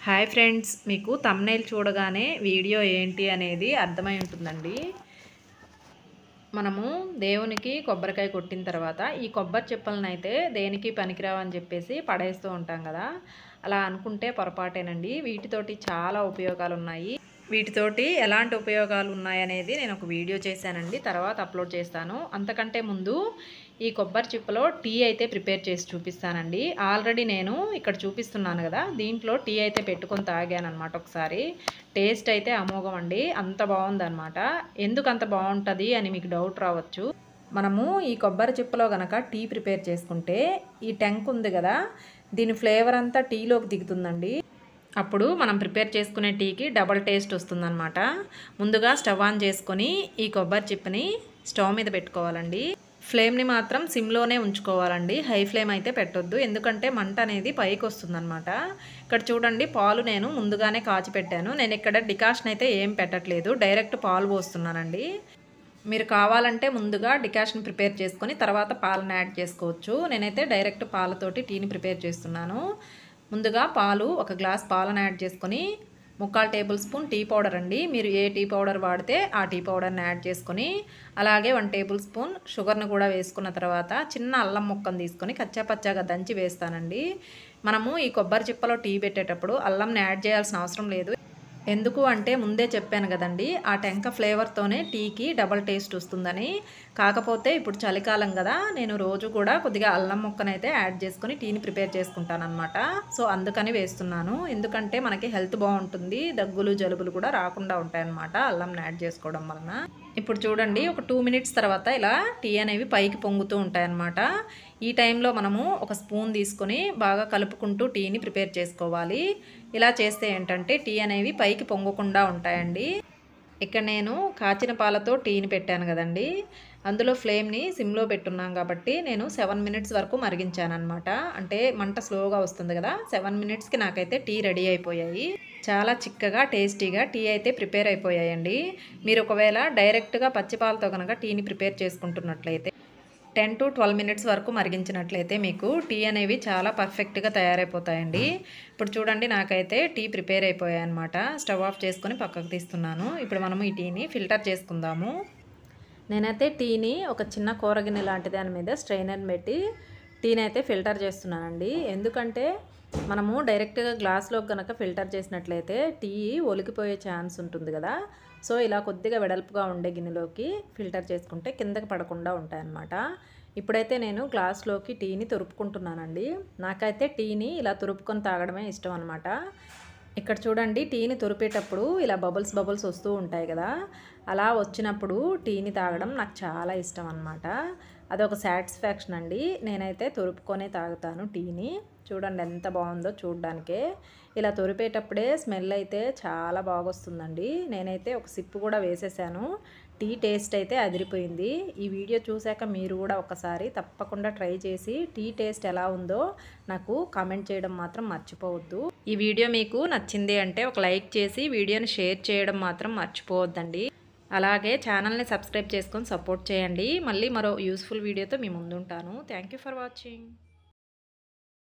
hi friends మీకు thumbnail చూడగానే video ఏంటి అనేది అర్థమై ఉంటుందండి మనము దేవునికి కొబ్బరికాయ కొట్టిన తర్వాత ఈ కొబ్బరి చిప్పలను అయితే దేనికి పనికిరావని చెప్పేసి పడేస్తూ ఉంటాం కదా అలా అనుకుంటే పొరపాటేనండి వీటితోటి చాలా ఉపయోగాలు ఉన్నాయి వీటితోటి ఎలాంటి ఉపయోగాలు ఉన్నాయనేది నేను ఒక వీడియో చేశానండి తర్వాత అప్లోడ్ చేస్తాను అంతకంటే ముందు ఈ కొబ్బరి చిప్పలో టీ అయితే ప్రిపేర్ చేసి చూపిస్తానండి ఆల్రెడీ నేను ఇక్కడ చూపిస్తున్నాను కదా దీంట్లో టీ అయితే పెట్టుకొని తాగాను అనమాట ఒకసారి టేస్ట్ అయితే అమోఘం అండి అంత బాగుందన్నమాట ఎందుకు అంత బాగుంటుంది అని మీకు డౌట్ రావచ్చు మనము ఈ కొబ్బరి చిప్పలో గనక టీ ప్రిపేర్ చేసుకుంటే ఈ టెంక్ ఉంది కదా దీని ఫ్లేవర్ అంతా టీలోకి దిగుతుందండి అప్పుడు మనం ప్రిపేర్ చేసుకునే టీకి డబల్ టేస్ట్ వస్తుందన్నమాట ముందుగా స్టవ్ ఆన్ చేసుకొని ఈ కొబ్బరి చిప్పని స్టవ్ మీద పెట్టుకోవాలండి ఫ్లేమ్ని మాత్రం సిమ్లోనే ఉంచుకోవాలండి హై ఫ్లేమ్ అయితే పెట్టొద్దు ఎందుకంటే మంట అనేది పైకి వస్తుందన్నమాట ఇక్కడ చూడండి పాలు నేను ముందుగానే కాచి పెట్టాను నేను ఇక్కడ డికాషన్ అయితే ఏం పెట్టట్లేదు డైరెక్ట్ పాలు పోస్తున్నానండి మీరు కావాలంటే ముందుగా డికాషన్ ప్రిపేర్ చేసుకొని తర్వాత పాలను యాడ్ చేసుకోవచ్చు నేనైతే డైరెక్ట్ పాలతోటి టీని ప్రిపేర్ చేస్తున్నాను ముందుగా పాలు ఒక గ్లాస్ పాలను యాడ్ చేసుకొని ముక్కాలు టేబుల్ స్పూన్ టీ పౌడర్ అండి మీరు ఏ టీ పౌడర్ వాడితే ఆ టీ పౌడర్ని యాడ్ చేసుకొని అలాగే వన్ టేబుల్ స్పూన్ షుగర్ని కూడా వేసుకున్న తర్వాత చిన్న అల్లం ముక్కను తీసుకొని కచ్చాపచ్చాగా దంచి వేస్తానండి మనము ఈ కొబ్బరి చిప్పలో టీ పెట్టేటప్పుడు అల్లంని యాడ్ చేయాల్సిన అవసరం లేదు ఎందుకు అంటే ముందే చెప్పాను కదండి ఆ టెంక ఫ్లేవర్తోనే టీకి డబల్ టేస్ట్ వస్తుందని కాకపోతే ఇప్పుడు చలికాలం కదా నేను రోజు కూడా కొద్దిగా అల్లం ముక్కనైతే యాడ్ చేసుకొని టీని ప్రిపేర్ చేసుకుంటాను అనమాట సో అందుకని వేస్తున్నాను ఎందుకంటే మనకి హెల్త్ బాగుంటుంది దగ్గులు జలుబులు కూడా రాకుండా ఉంటాయన్నమాట అల్లం యాడ్ చేసుకోవడం వలన ఇప్పుడు చూడండి ఒక టూ మినిట్స్ తర్వాత ఇలా టీ అనేవి పైకి పొంగుతూ ఉంటాయన్నమాట ఈ టైంలో మనము ఒక స్పూన్ తీసుకొని బాగా కలుపుకుంటూ టీని ప్రిపేర్ చేసుకోవాలి ఇలా చేస్తే ఏంటంటే టీ అనేవి పైకి పొంగకుండా ఉంటాయండి ఇక్కడ నేను కాచిన పాలతో టీని పెట్టాను కదండి అందులో ఫ్లేమ్ని సిమ్లో పెట్టున్నాం కాబట్టి నేను సెవెన్ మినిట్స్ వరకు మరిగించాను అనమాట అంటే మంట స్లోగా వస్తుంది కదా సెవెన్ మినిట్స్కి నాకైతే టీ రెడీ అయిపోయాయి చాలా చిక్కగా టేస్టీగా టీ అయితే ప్రిపేర్ అయిపోయాయండి మీరు ఒకవేళ డైరెక్ట్గా పచ్చిపాలతో కనుక టీని ప్రిపేర్ చేసుకుంటున్నట్లయితే టెన్ టు ట్వెల్వ్ మినిట్స్ వరకు మరిగించినట్లయితే మీకు టీ అనేవి చాలా పర్ఫెక్ట్గా తయారైపోతాయండి ఇప్పుడు చూడండి నాకైతే టీ ప్రిపేర్ అయిపోయాయి అనమాట స్టవ్ ఆఫ్ చేసుకొని పక్కకు తీస్తున్నాను ఇప్పుడు మనము ఈ టీని ఫిల్టర్ చేసుకుందాము నేనైతే టీని ఒక చిన్న కూరగిన్నె లాంటి దాని మీద స్ట్రైనర్ పెట్టి టీని అయితే ఫిల్టర్ చేస్తున్నానండి ఎందుకంటే మనము డైరెక్ట్గా గ్లాస్లో కనుక ఫిల్టర్ చేసినట్లయితే టీ ఒలికిపోయే ఛాన్స్ ఉంటుంది కదా సో ఇలా కొద్దిగా వెడల్పుగా ఉండే గిన్నెలోకి ఫిల్టర్ చేసుకుంటే కిందకి పడకుండా ఉంటాయన్నమాట ఇప్పుడైతే నేను గ్లాస్లోకి టీని తురుపుకుంటున్నానండి నాకైతే టీని ఇలా తురుపుకొని తాగడమే ఇష్టం అనమాట ఇక్కడ చూడండి టీని తురిపేటప్పుడు ఇలా బబుల్స్ బబుల్స్ వస్తూ ఉంటాయి కదా అలా వచ్చినప్పుడు టీని తాగడం నాకు చాలా ఇష్టం అనమాట అదొక సాటిస్ఫాక్షన్ అండి నేనైతే తురుపుకొనే తాగుతాను టీని చూడండి ఎంత బాగుందో చూడడానికే ఇలా తొరిపేటప్పుడే స్మెల్ అయితే చాలా బాగొస్తుందండి నేనైతే ఒక సిప్పు కూడా వేసేసాను టీ టేస్ట్ అయితే అదిరిపోయింది ఈ వీడియో చూశాక మీరు కూడా ఒకసారి తప్పకుండా ట్రై చేసి టీ టేస్ట్ ఎలా ఉందో నాకు కామెంట్ చేయడం మాత్రం మర్చిపోవద్దు ఈ వీడియో మీకు నచ్చింది అంటే ఒక లైక్ చేసి వీడియోని షేర్ చేయడం మాత్రం మర్చిపోవద్దండి అలాగే ఛానల్ని సబ్స్క్రైబ్ చేసుకొని సపోర్ట్ చేయండి మళ్ళీ మరో యూస్ఫుల్ వీడియోతో మీ ముందుంటాను థ్యాంక్ ఫర్ వాచింగ్